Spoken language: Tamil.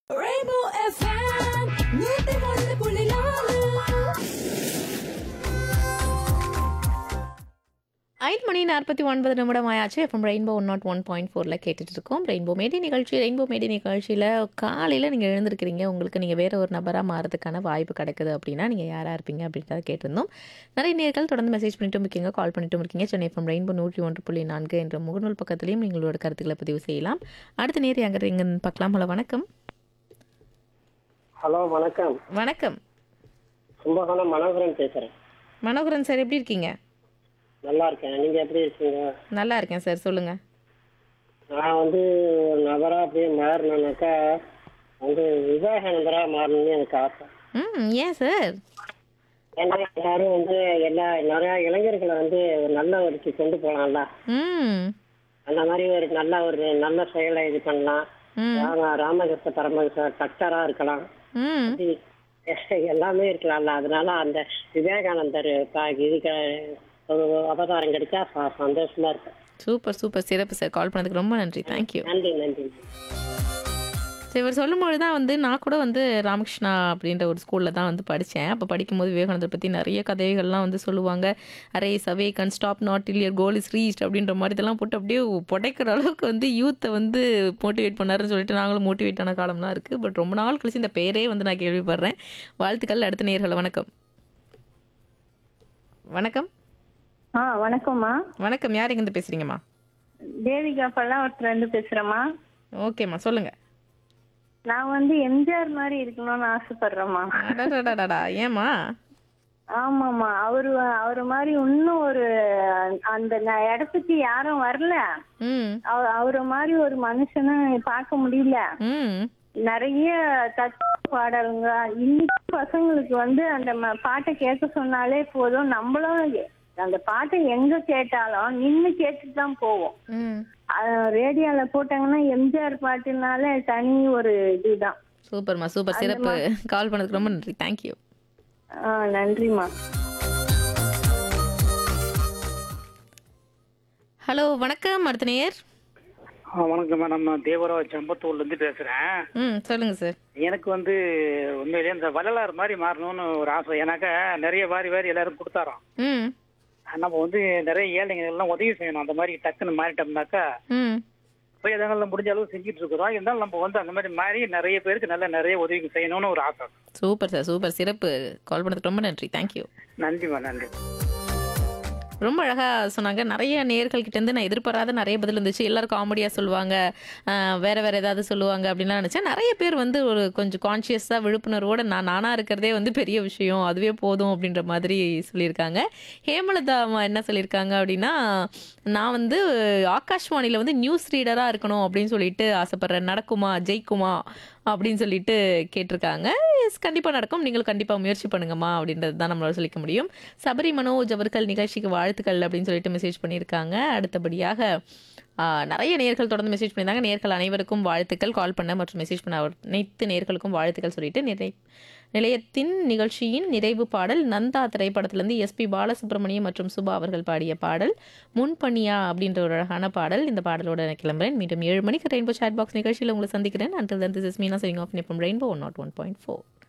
Rainbow FM, நூத்தி ஒன்று புள்ளி நாலு ஐந்து மணி நாற்பத்தி ஒன்பது நிமிடம் ஆயாச்சு FM rainbow one naught one point ஃபோரில் கேட்டுட்டு இருக்கோம் ரெயின்போ மேடி நிகழ்ச்சி ரெயின்போ மேடி நிகழ்ச்சியில் காலையில் நீங்கள் எழுந்திருக்கிறீங்க உங்களுக்கு நீங்கள் வேற ஒரு நபராக மாறதுக்கான வாய்ப்பு கிடைக்குது அப்படின்னா நீங்கள் யாராக இருப்பீங்க அப்படின்றத கேட்டிருந்தோம் நிறைய நேர்கள் தொடர்ந்து மெசேஜ் பண்ணிட்டும் இருக்கீங்க கால் பண்ணிட்டும் இருக்கீங்க சென்னை எஃப்எம் ரெயின்போ நூற்றி ஒன்று புள்ளி நான்கு என்ற முகநூல் பக்கத்துலையும் நீங்களோட கருத்துக்களை பதிவு செய்யலாம் அடுத்த நேர் எங்கே இருக்கீங்கன்னு பார்க்கலாம் ஹலோ வணக்கம் ஹலோ வணக்கம் வணக்கம் கும்பகோணம் மனோகரன் பேசுறேன் மனோகரன் சார் எப்படி இருக்கீங்க நல்லா இருக்கேன் நீங்க எப்படி இருக்கீங்க நல்லா இருக்கேன் சார் சொல்லுங்கள் நான் வந்து ஒரு நபரா அப்படியே மாறினேனாக்கா வந்து விவேகானந்தரா மாறணும்னு எனக்கு ஆசை ம் ஏன் சார் ஏன்னா எல்லாரும் வந்து எல்லா நிறைய இளைஞர்களை வந்து ஒரு நல்ல வழிக்கு கொண்டு போகலாம்ல ம் அந்த மாதிரி ஒரு நல்ல ஒரு நல்ல செயலை இது பண்ணலாம் ம் ராம ராமகிருஷ்ண பரமஹம்சர் டாக்டரா இருக்கலாம் ம் இது எல்லாமே இருக்கலாம்ல அதனால அந்த விவேகானந்தர் பா- இதுக்கு ஒரு அவதாரம் கிடைச்சா ச- சந்தோஷமா இருக்கும் சூப்பர் சூப்பர் சிறப்பு சார் கால் பண்ணதுக்கு ரொம்ப நன்றி தேங்க்யூ நன்றி நன்றி சரி இவர் சொல்லும்போது தான் வந்து நான் கூட வந்து ராமகிருஷ்ணா அப்படின்ற ஒரு ஸ்கூலில் தான் வந்து படித்தேன் அப்போ படிக்கும்போது விவேகானந்தர் பற்றி நிறைய கதைகள்லாம் வந்து சொல்லுவாங்க அரே சவே கன் stop not till your goal is reached அப்படின்ற மாதிரி இதெல்லாம் போட்டு அப்படியே புடைக்கிற அளவுக்கு வந்து யூத்தை வந்து மோட்டிவேட் பண்ணாருன்னு சொல்லிட்டு நாங்களும் மோட்டிவேட் ஆன காலம்லாம் இருக்குது பட் ரொம்ப நாள் கழிச்சு இந்த பேரே வந்து நான் கேள்விப்படுறேன் வாழ்த்துக்கள் அடுத்த நேர்களை வணக்கம் வணக்கம் ஆ வணக்கம்மா வணக்கம் யார் எங்கேருந்து பேசுகிறீங்கம்மா தேவிகா பல்லாவரத்துல இருந்து பேசுறேம்மா ஓகேம்மா சொல்லுங்கள் நான் வந்து எம்ஜிஆர் மாதிரி இருக்கணும்னு ஆசைப்படுறேம்மா அடடடடடா ஏம்மா ஆமாம்மா அவரு அவரு மாதிரி இன்னும் ஒரு அந்த ந- இடத்துக்கு யாரும் வரல ம் அவ- அவரை மாதிரி ஒரு மனுஷனை பார்க்க முடியல ம் நிறைய தத்துவ பாடலுங்க இன்னைக்கு பசங்களுக்கு வந்து அந்த ம- பாட்டை கேட்க சொன்னாலே போதும் நம்மளும் அந்த பாட்டை எங்க கேட்டாலும் நின்னு கேட்டுட்டு தான் போவோம் ம் ரேடியோல போட்டாங்கன்னா எம்ஜிஆர் பாட்டுனால தனி ஒரு இதுதான் சூப்பர்மா சூப்பர் சிறப்பு கால் பண்ணதுக்கு ரொம்ப நன்றி தேங்க்யூ ஆ நன்றிம்மா ஹலோ வணக்கம் அடுத்த நேயர் ஆ, வணக்கம் மேடம் நான் தேவராஜ் செம்பத்தூர்ல இருந்து பேசுறேன் ம் சொல்லுங்க சார் எனக்கு வந்து உண்மையிலேயே இந்த வள்ளலார் மாதிரி மாறணும்னு ஒரு ஆசை ஏன்னாக்கா நிறைய வாரி வாரி எல்லாரும் கொடுத்தாரோம் ம் நம்ம வந்து நிறைய ஏழைங்க எல்லாம் உதவி செய்யணும் அந்த மாதிரி டக்குன்னு மாறிட்டோம்னாக்கா ம் போய் எதனால முடிஞ்ச அளவு செஞ்சுட்டு இருக்கிறோம் இருந்தாலும் நம்ம வந்து அந்த மாதிரி மாறி நிறைய பேருக்கு நல்ல நிறைய உதவி செய்யணும்னு ஒரு ஆசை சூப்பர் சார் சூப்பர் சிறப்பு கால் பண்ணதுக்கு ரொம்ப நன்றி தேங்க்யூ நன்றிம்மா நன்றி ரொம்ப அழகாக சொன்னாங்க நிறைய நேர்கள் கிட்டேருந்து நான் எதிர்பாராத நிறைய பதில் இருந்துச்சு எல்லாரும் காமெடியாக சொல்லுவாங்க ஆஹ் வேற வேற ஏதாவது சொல்லுவாங்க அப்படின்லாம் நினச்சேன் நிறைய பேர் வந்து ஒரு கொஞ்சம் கான்ஷியஸாக விழிப்புணர்வோட நான் நானாக இருக்கிறதே வந்து பெரிய விஷயம் அதுவே போதும் அப்படின்ற மாதிரி சொல்லியிருக்காங்க ஹேமலதா அம்மா என்ன சொல்லியிருக்காங்க அப்படின்னா நான் வந்து ஆகாஷ்வாணியில் வந்து நியூஸ் ரீடராக இருக்கணும் அப்படின்னு சொல்லிட்டு ஆசைப்பட்றேன் நடக்குமா ஜெயிக்குமா அப்படின்னு சொல்லிட்டு கேட்டிருக்காங்க எஸ் கண்டிப்பாக நடக்கும் நீங்கள் கண்டிப்பாக முயற்சி பண்ணுங்கம்மா அப்படின்றது தான் நம்மளால சொல்லிக்க முடியும் சபரி மனோஜ் அவர்கள் நிகழ்ச்சிக்கு வாழ்த்துக்கள் அப்படின்னு சொல்லிட்டு மெசேஜ் பண்ணியிருக்காங்க அடுத்தபடியாக ஆ, நிறைய நேர்கள் தொடர்ந்து மெசேஜ் பண்ணியிருந்தாங்க நேர்கள் அனைவருக்கும் வாழ்த்துக்கள் கால் பண்ண மற்றும் மெசேஜ் பண்ண அனைத்து நேர்களுக்கும் வாழ்த்துக்கள் சொல்லிட்டு நிறை நிலையத்தின் நிகழ்ச்சியின் நிறைவு பாடல் நந்தா திரைப்படத்திலிருந்து எஸ்பி பாலசுப்ரமணியம் மற்றும் சுபா அவர்கள் பாடிய பாடல் முன்பணியா அப்படின்ற ஒரு அழகான பாடல் இந்த பாடலோட நான் கிளம்புறேன் மீண்டும் ஏழு மணிக்கு ரெயின்போ சாட் பாக்ஸ் நிகழ்ச்சியில் உங்களை சந்திக்கிறேன் until then this is Meena Singh of நிப்பம் rainbow one naught one point four